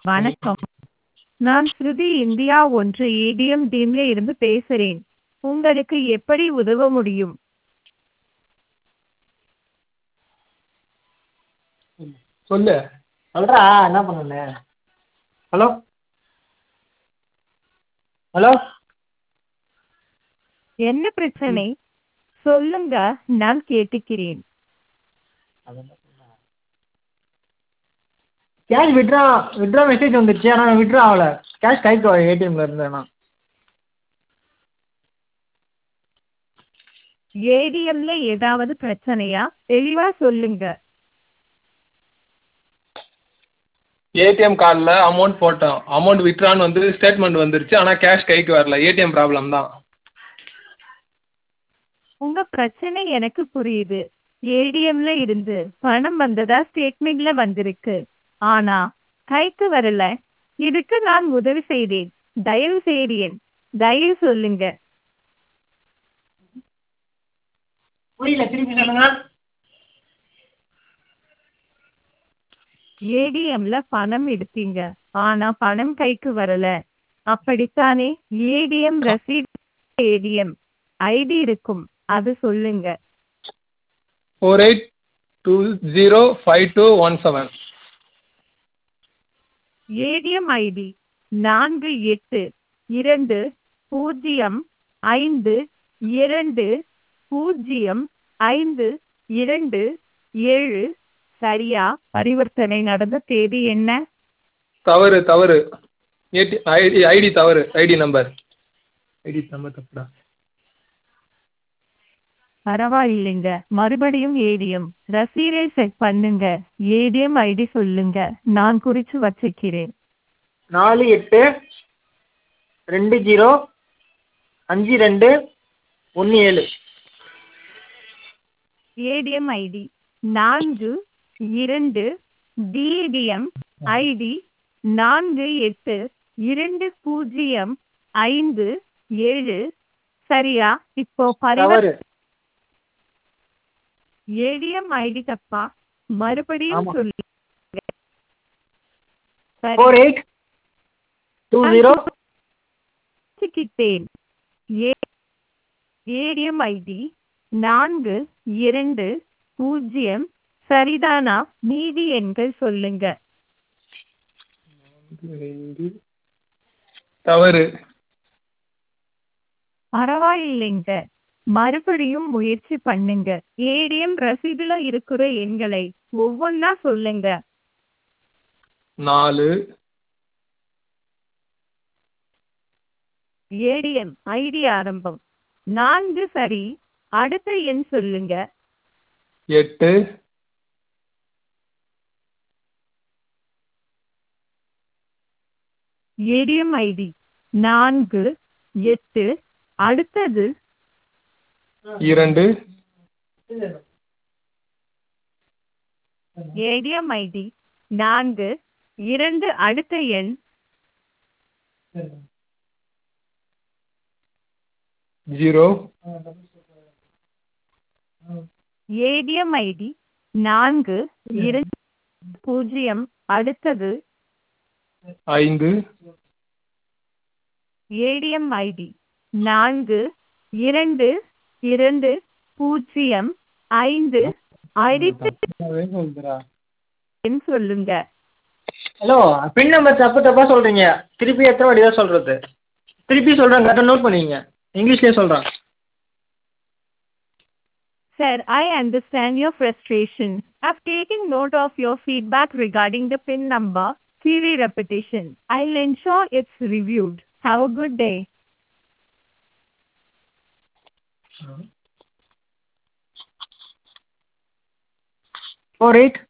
வணக்கம் நான் ஸ்ருதி இந்தியா ஒன்று ஏடிஎம் டீம்ல இருந்து பேசுறேன் உங்களுக்கு எப்படி உதவ முடியும் சொல்லு சொல்றா என்ன பண்ணனு ஹலோ ஹலோ என்ன பிரச்சனை சொல்லுங்க நான் கேட்டுக்கிறேன் கேஷ் விட்ரா விட்ரா மெசேஜ் வந்துருச்சு ஆனால் விட்ரா ஆகல கேஷ் கைக்கு ஏடிஎம்ல இருந்தேண்ணா ஏடிஎம்ல ஏதாவது பிரச்சனையா தெளிவா சொல்லுங்க ஏடிஎம் கார்டில் அமௌண்ட் போட்டோம் அமௌண்ட் வித்ட்ரான்னு வந்து ஸ்டேட்மெண்ட் வந்துருச்சு ஆனால் கேஷ் கைக்கு வரல ஏடிஎம் ப்ராப்ளம் தான் உங்க பிரச்சனை எனக்கு புரியுது ஏடிஎம்ல இருந்து பணம் வந்ததா ஸ்டேட்மெண்ட்ல வந்திருக்கு ஆனா கைக்கு வரல இதுக்கு நான் உதவி செய்தேன் தயவு செய்தேன் தயவு சொல்லுங்க புரியல திருப்பி சொல்லுங்க ஏடிஎம்ல பணம் எடுத்தீங்க ஆனா பணம் கைக்கு வரல அப்படித்தானே ஏடிஎம் ரசீட் ஏடிஎம் ஐடி இருக்கும் அது சொல்லுங்க four eight two zero five two one seven ATM ID நான்கு எட்டு இரண்டு பூஜ்ஜியம் ஐந்து இரண்டு பூஜ்ஜியம் ஐந்து இரண்டு ஏழு சரியா பரிவர்த்தனை நடந்த தேதி என்ன தவறு தவறு ஏடி ஐடி ஐடி தவறு ஐடி நம்பர் ஐடி நம்பர் தப்புடா பரவாயில்லைங்க மறுபடியும் ஏடிஎம் ரசீதை செக் பண்ணுங்க ஏடிஎம் ஐடி சொல்லுங்க நான் குறிச்சு வச்சுக்கிறேன் நாலு எட்டு ரெண்டு ஜீரோ அஞ்சு ரெண்டு ஒன்று ஏழு ஏடிஎம் ஐடி நான்கு இரண்டு டிஏடிஎம் ஐடி நான்கு எட்டு இரண்டு பூஜ்ஜியம் ஐந்து ஏழு சரியா இப்போ பரிவர் தவறு ஏடிஎம் ஐடி தப்பா மறுபடியும் ஆமா. சொல்லி சரி, ஃபோர் எயிட் டூ ஜீரோ வச்சுக்கிட்டேன் ஏ- ஏடிஎம் ஐடி நான்கு இரண்டு பூஜ்ஜியம் சரிதானா மீதி எண்கள் சொல்லுங்க தவறு பரவாயில்லைங்க மறுபடியும் முயற்சி பண்ணுங்க ஏடிஎம் ரசீதுல இருக்கிற எண்களை ஒவ்வொன்னா சொல்லுங்க நாலு ஏடிஎம் ஐடி ஆரம்பம் நான்கு சரி அடுத்த எண் சொல்லுங்க எட்டு ஏடிஎம் ஐடி நான்கு எட்டு அடுத்தது இரண்டு ஏடிஎம் ஐடி நான்கு இரண்டு அடுத்த எண் ஜீரோ ஏடிஎம் ஐடி நான்கு இரண்டு பூஜ்ஜியம் அடுத்தது ஐந்து ஏடிஎம் ஐடி நான்கு இரண்டு இரண்டு பூஜ்ஜியம் ஐந்து அடுத்த எண் சொல்லுங்க ஹலோ பின் நம்பர் தப்பு தப்பாக சொல்கிறீங்க திருப்பி எத்தனை வாட்டி தான் சொல்கிறது திருப்பி சொல்கிறேன் கரெக்டாக நோட் பண்ணிக்கங்க இங்கிலீஷ்லேயே சொல்கிறேன் Sir, I understand your frustration. I've taken note of your feedback regarding the PIN number. Theory repetition. I'll ensure it's reviewed. Have a good day. Four eight